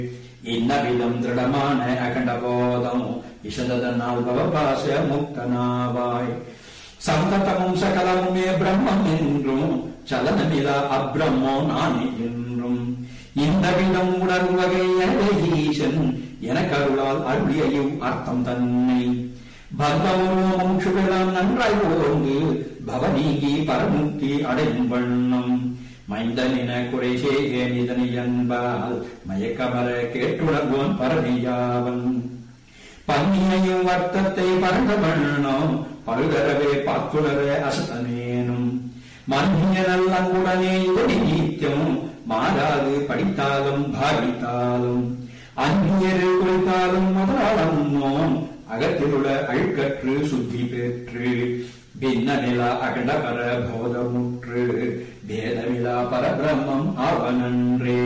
இன்னவிதம் திருடமான அகண்ட போதம் இசதனால் பவபாச முக்தனாவாய் சந்ததமும் சகலமுமே பிரம்மம் என்றும் சலனமிலா அப்ரம்மோ நானே என்றும் இந்த விதம் உணர்வகை ஈசன் எனக்கு அருளால் அருளியையும் அர்த்தம் தன்னை பக்தமும் சுகலாம் நன்றாய் ஓர்ந்து பவநீகி பரமுக்தி அடையும் வண்ணம் மைந்தனின குறை செய்கேன் இதனை என்பால் மயக்கமர கேட்டுணர்வோன் பரமையாவன் பன்னியையும் வர்த்தத்தை பரந்த வண்ணம் பழுதரவே பார்த்துணர அசத்தனேனும் மன்னிய நல்லங்குடனே இதனை நீத்தியம் மாறாது படித்தாலும் பாவித்தாலும் அந்நியரு குறித்தாலும் முதலாளம் அகத்திலுள்ள அழுக்கற்று சுத்தி பெற்று பின்ன நிலா அகண்டபர போதமுற்று பேதமிலா பரபிரம்மம் ஆவனன்றே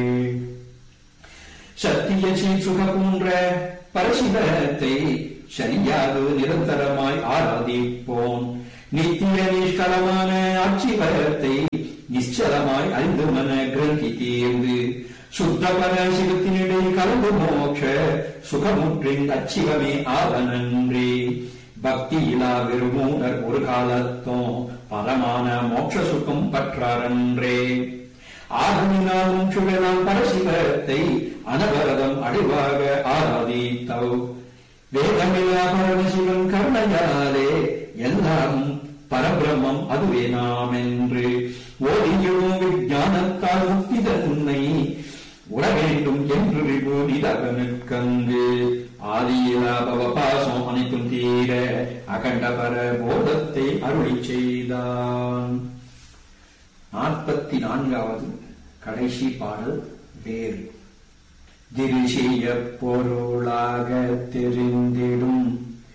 சத்திய சுக போன்ற பரசிவத்தை சரியாக நிரந்தரமாய் ஆராதிப்போம் நித்திய நிஷ்கலமான ஆட்சிபரத்தை நிச்சலமாய் அறிந்து மன கிரந்தி தேர்ந்து சுத்த பரசிவத்தினிடை கலந்து மோட்ச சுகமுற்றின் அச்சிவமே ஆவனன்றே பக்தி இலா விருமூடர் ஒரு காலத்தும் பரமான மோட்ச சுகம் பற்றாரன்றே ஆகமினாலும் சுழலாம் பரசிவத்தை அனவரதம் அடைவாக ஆராதித்தவ் வேதமில்லா பரமசிவன் கருணையாலே எல்லாம் பரபிரம்மம் அதுவே நாம் என்று ஓடியும் விஞ்ஞானத்தால் முக்தித உன்னை உண வேண்டும் என்று விபூதிதகனுக்கங்கு ஆதியிலா பவபாசம் அனைத்தும் தீர அகண்டபர போதத்தை அருளி செய்தான் நாற்பத்தி நான்காவது கடைசி பாடல் வேறு திரிசிய பொருளாக தெரிந்திடும்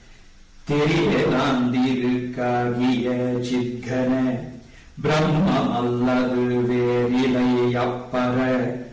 தெரியாந்திருக்காகிய சித்கன பிரம்மம் அல்லது வேறிலை அப்பற